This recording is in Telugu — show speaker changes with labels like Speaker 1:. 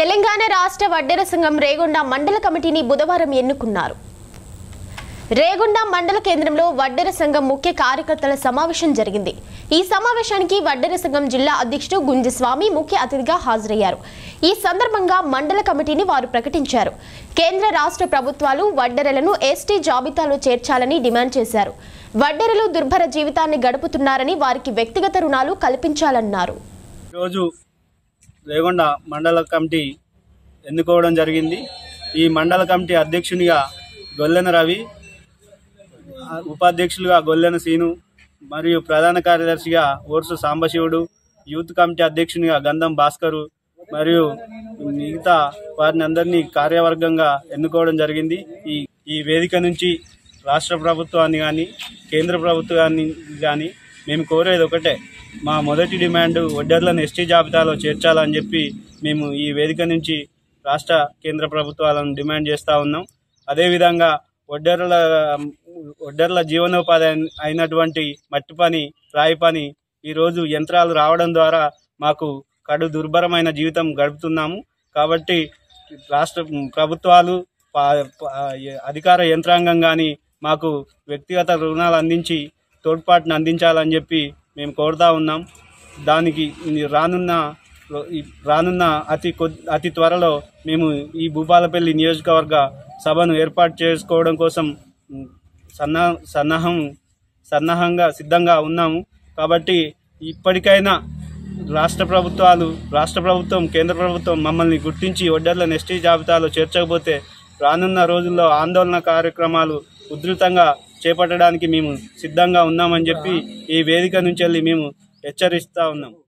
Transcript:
Speaker 1: తెలంగాణ రాష్ట్ర వడ్డెర సంఘం రేగొండ మండల కమిటీని బుధవారం ఎన్నుకున్నారు రేగొండ మండల కేంద్రంలో వడ్డెర సంఘం ముఖ్య కార్యకర్తల సమావేశం జరిగింది ఈ సమావేశానికి వడ్డెర సంఘం జిల్లా అధ్యక్షుడు గుంజస్వామి ముఖ్య అతిథిగా హాజరయ్యారు ఈ సందర్భంగా మండల కమిటీని వారు ప్రకటించారు కేంద్ర రాష్ట్ర ప్రభుత్వాలు వడ్డెరలను ఎస్టీ జాబితాలో చేర్చాలని డిమాండ్ చేశారు వడ్డెరలు దుర్భర జీవితాన్ని గడుపుతున్నారని వారికి వ్యక్తిగత రుణాలు కల్పించాలన్నారు
Speaker 2: ఈరోజు రేగొండ మండల కమిటీ ఎన్నుకోవడం జరిగింది ఈ మండల కమిటీ అధ్యక్షునిగా గొల్లెన రవి ఆ, ఉపాధ్యక్షులుగా గొల్లెన సీను మరియు ప్రధాన కార్యదర్శిగా ఓర్సు సాంబశివుడు యూత్ కమిటీ అధ్యక్షునిగా గంధం భాస్కరు మరియు మిగతా వారిని అందరినీ కార్యవర్గంగా ఎన్నుకోవడం జరిగింది ఈ ఈ వేదిక నుంచి రాష్ట్ర ప్రభుత్వాన్ని కానీ కేంద్ర ప్రభుత్వాన్ని కానీ మేము కోరేది ఒకటే మా మొదటి డిమాండ్ వడ్డర్లను ఎస్టీ జాబితాలో చేర్చాలని చెప్పి మేము ఈ వేదిక నుంచి రాష్ట్ర కేంద్ర ప్రభుత్వాలను డిమాండ్ చేస్తూ ఉన్నాం అదేవిధంగా వడ్డర్ల వడ్డర్ల జీవనోపాధి అయిన- అయినటువంటి మట్టి పని రాయి పని ఈరోజు యంత్రాలు రావడం ద్వారా మాకు కడు దుర్భరమైన జీవితం గడుపుతున్నాము కాబట్టి రాష్ట్ర ప్రభుత్వాలు పా- పా- అధికార యంత్రాంగం కానీ మాకు వ్యక్తిగత రుణాలు అందించి తోడ్పాటును అందించాలని చెప్పి మేము కోరుతా ఉన్నాం దానికి రానున్న ఈ రానున్న అతి కొద్ది అతి త్వరలో మేము ఈ భూపాలపల్లి నియోజకవర్గ సభను ఏర్పాటు చేసుకోవడం కోసం ఉమ్, సన్నా సన్నాహం సన్నాహంగా సిద్ధంగా ఉన్నాము కాబట్టి ఇప్పటికైనా రాష్ట్ర ప్రభుత్వాలు రాష్ట్ర ప్రభుత్వం కేంద్ర ప్రభుత్వం మమ్మల్ని గుర్తించి ఒడ్డర్లను ఎస్టీ జాబితాలో చేర్చకపోతే రానున్న రోజుల్లో ఆందోళన కార్యక్రమాలు ఉధృతంగా చేపట్టడానికి మేము సిద్ధంగా ఉన్నామని చెప్పి ఈ వేదిక నుంచి వెళ్ళి మేము హెచ్చరిస్తా ఉన్నాం